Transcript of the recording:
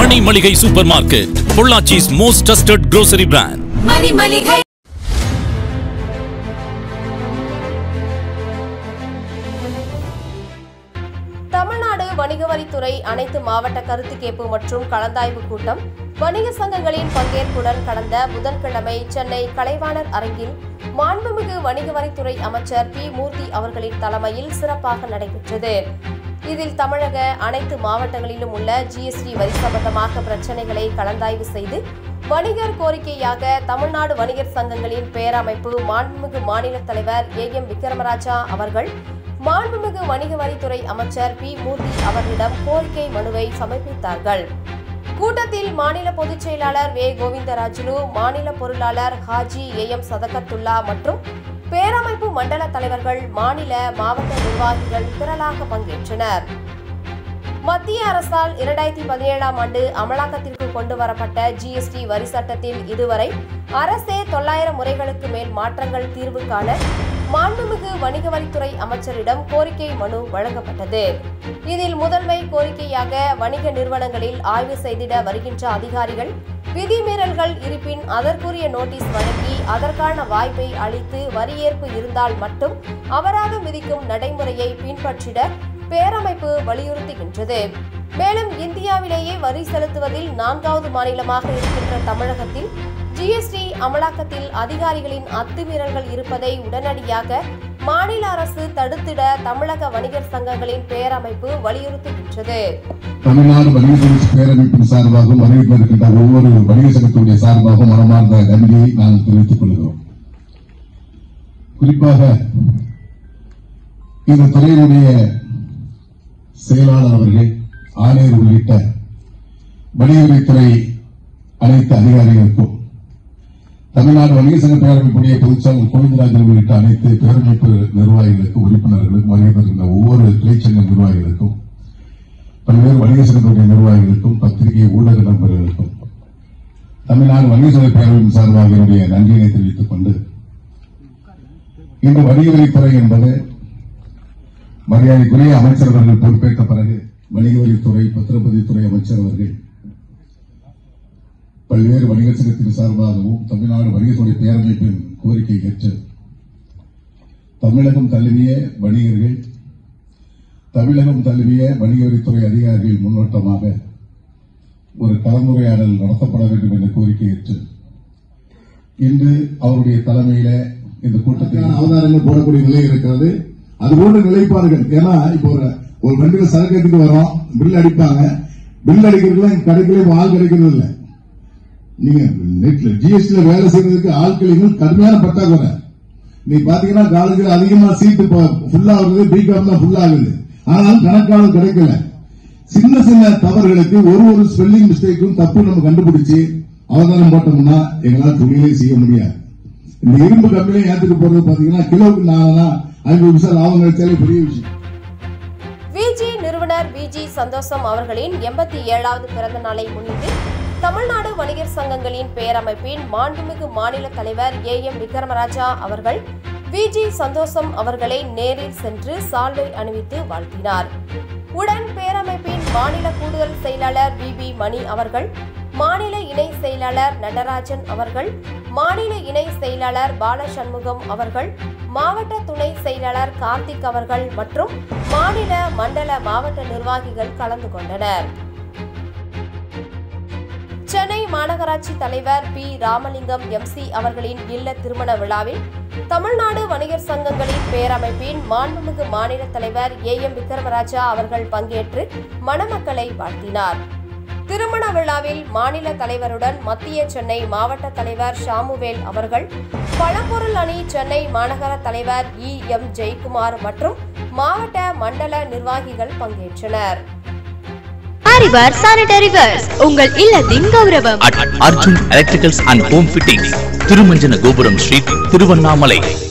மணி Maligai supermarket பொள்ளாச்சிஸ் most trusted grocery brand Mani Maligai Tamil Nadu வணிக வரித்துறை அனைத்து மாவட்ட கருத்து கேட்பு மற்றும் கலந்தாய்வு கூட்டம் வணிக சங்கங்களின் பங்கேற்புடன் கடந்த புதன்கிழமை சென்னை கலைவாணர் அரங்கில் மாண்புமிகு வணிக வரித்துறை அமைச்சர் பி மூர்த்தி அவர்களின் தலைமையில் சிறப்பாக நடைபெற்றது இதில் தமிழக அனைத்து மாவட்டங்களிலும் உள்ள ஜிஎஸ்டி வரி சம்பந்தமாக பிரச்சினைகளை கலந்தாய்வு செய்து வணிகர் கோரிக்கையாக தமிழ்நாடு வணிகர் சங்கங்களின் பேரமைப்பு மாண்புமிகு மாநில தலைவர் ஏ எம் விக்ரமராஜா அவர்கள் மாண்புமிகு வணிக வரித்துறை அமைச்சர் பி மூர்த்தி அவர்களிடம் கோரிக்கை மனுவை சமர்ப்பித்தார்கள் கூட்டத்தில் மாநில பொதுச் செயலாளர் வே கோவிந்தராஜுலு மாநில பொருளாளர் ஹாஜி ஏ எம் சதகத்துல்லா மற்றும் பேரமைப்பு மண்டல தலைவர்கள் மாநில மாவட்ட நிர்வாகிகள் திரளாக பங்கேற்றனர் மத்திய அரசால் இரண்டாயிரத்தி பதினேழாம் ஆண்டு அமலாக்கத்திற்கு கொண்டு வரப்பட்ட ஜிஎஸ்டி வரி சட்டத்தில் இதுவரை அரசே தொள்ளாயிரம் முறைகளுக்கு மேல் மாற்றங்கள் தீர்வு காண மாண்புமிகு வணிக வரித்துறை அமைச்சரிடம் கோரிக்கை மனு வழங்கப்பட்டது இதில் முதன்மை கோரிக்கையாக வணிக நிறுவனங்களில் ஆய்வு செய்திட வருகின்ற அதிகாரிகள் விதிமீறல்கள் இருப்பின் அதற்குரிய நோட்டீஸ் வழங்கி அதற்கான வாய்ப்பை அளித்து வரியேற்பு இருந்தால் மட்டும் அபராதம் விதிக்கும் நடைமுறையை பின்பற்றிட பேரமைப்பு வலியுறுத்துகின்றது மேலும் இந்தியாவிலேயே வரி செலுத்துவதில் நான்காவது மாநிலமாக இருக்கின்ற தமிழகத்தில் ஜிஎஸ்டி அமலாக்கத்தில் அதிகாரிகளின் அத்துமீறல்கள் இருப்பதை உடனடியாக மாநில அரசு தடுத்திட தமிழக வணிகர் சங்கங்களின் பேரமைப்பு வலியுறுத்துகின்றது தமிழ்நாடு வணிக தொழில் பேரமைப்பின் சார்பாகவும் வரவேற்பு இருக்கின்ற ஒவ்வொரு வணிக சங்கத்துடைய சார்பாகவும் மனமார்ந்த நன்றியை நாங்கள் தெரிவித்துக் கொள்கிறோம் குறிப்பாக இந்த துறையினுடைய செயலாளர் அவர்கள் ஆணையர் உள்ளிட்ட வணிகத்துறை அனைத்து அதிகாரிகளுக்கும் தமிழ்நாடு வணிக சங்க பேரமைப்புடைய பொதுச்செயலர் கோவிந்தராஜன் உள்ளிட்ட அனைத்து பேரமைப்பு நிர்வாகிகளுக்கும் உறுப்பினர்களுக்கும் வருகின்ற ஒவ்வொரு கிளைச்சங்க நிர்வாகிகளுக்கும் பல்வேறு வணிக சங்கத்துடைய நிர்வாகிகளுக்கும் பத்திரிகை ஊடக நண்பர்களுக்கும் தமிழ்நாடு வணிக சங்க பேரவையின் சார்பாக என்னுடைய நன்றியினை தெரிவித்துக் கொண்டு இந்த வணிக வரித்துறை என்பது மரியாதைக்குரிய அமைச்சர் அவர்கள் பொறுப்பேற்ற பிறகு வணிக வரித்துறை பத்திரப்பதித்துறை அமைச்சர் அவர்கள் பல்வேறு வணிக சங்கத்தின் சார்பாகவும் தமிழ்நாடு வணிகத்துறை பேரமைப்பின் கோரிக்கை ஏற்று தமிழகம் தழுவிய வணிகர்கள் தமிழகம் தழுவிய வணிக வரித்துறை அதிகாரிகள் முன்னோட்டமாக ஒரு கலந்துரையாடல் நடத்தப்பட வேண்டும் என்ற கோரிக்கை ஏற்று இன்று அவருடைய தலைமையில இந்த கூட்டத்தில் அவதாரங்கள் போடக்கூடிய நிலை இருக்கிறது அது போன்ற நிலைப்பாடுகள் ஏன்னா இப்போ ஒரு ஒரு வண்டியில சரக்கு எடுத்துட்டு வரோம் பில் அடிப்பாங்க பில் அடிக்கிறதுல கடைகளே ஆள் கிடைக்கிறது இல்ல நீங்க நெட்ல ஜிஎஸ்டில வேலை செய்யறதுக்கு ஆட்கள் கடுமையான பற்றாக்குறை நீ பாத்தீங்கன்னா காலேஜில் அதிகமா சீட்டு ஃபுல்லா ஆகுது பிகாம் தான் ஃபுல்லா ஆகுது ஆனாலும் கணக்காளர் கிடைக்கல சின்ன சின்ன தவறுகளுக்கு ஒரு ஒரு ஸ்பெல்லிங் மிஸ்டேக்கும் தப்பு நம்ம கண்டுபிடிச்சு அவதானம் போட்டோம்னா எங்களால தொழிலே செய்ய முடியாது இந்த இரும்பு கம்பெனியை ஏத்துட்டு போறது பாத்தீங்கன்னா கிலோவுக்கு நாலனா ஐம்பது பைசா லாபம் கிடைச்சாலே பெரிய விஷயம் விஜி நிறுவனர் விஜி சந்தோஷம் அவர்களின் எண்பத்தி ஏழாவது பிறந்த நாளை முன்னிட்டு தமிழ்நாடு வணிகர் சங்கங்களின் பேரமைப்பின் மாண்புமிகு மாநில தலைவர் ஏ எம் விக்ரமராஜா அவர்கள் விஜி சந்தோஷம் அவர்களை நேரில் சென்று சால்வை அணிவித்து வாழ்த்தினார் உடன் பேரமைப்பின் மாநில கூடுதல் செயலாளர் பி பி மணி அவர்கள் மாநில இணை செயலாளர் நடராஜன் அவர்கள் மாநில இணை செயலாளர் பாலசண்முகம் அவர்கள் மாவட்ட துணை செயலாளர் கார்த்திக் அவர்கள் மற்றும் மாநில மண்டல மாவட்ட நிர்வாகிகள் கலந்து கொண்டனர் சென்னை மாநகராட்சி தலைவர் பி ராமலிங்கம் எம்சி அவர்களின் இல்ல திருமண விழாவில் தமிழ்நாடு வணிகர் சங்கங்களின் பேரமைப்பின் மாண்புமிகு மாநில தலைவர் ஏ எம் விக்ரமராஜா அவர்கள் பங்கேற்று மணமக்களை வாழ்த்தினார் திருமண விழாவில் மாநில தலைவருடன் மத்திய சென்னை மாவட்ட தலைவர் ஷாமுவேல் அவர்கள் பழம்பொருள் அணி சென்னை மாநகர தலைவர் இ எம் ஜெயக்குமார் மற்றும் மாவட்ட மண்டல நிர்வாகிகள் பங்கேற்றனர் ஆரிவார் சானிட்டரி வேர்ஸ் உங்கள் இல்லத்தின் கௌரவம் at Arjun Electricals and Home Fittings, Thirumanjana Gopuram Street, Thiruvannamalai.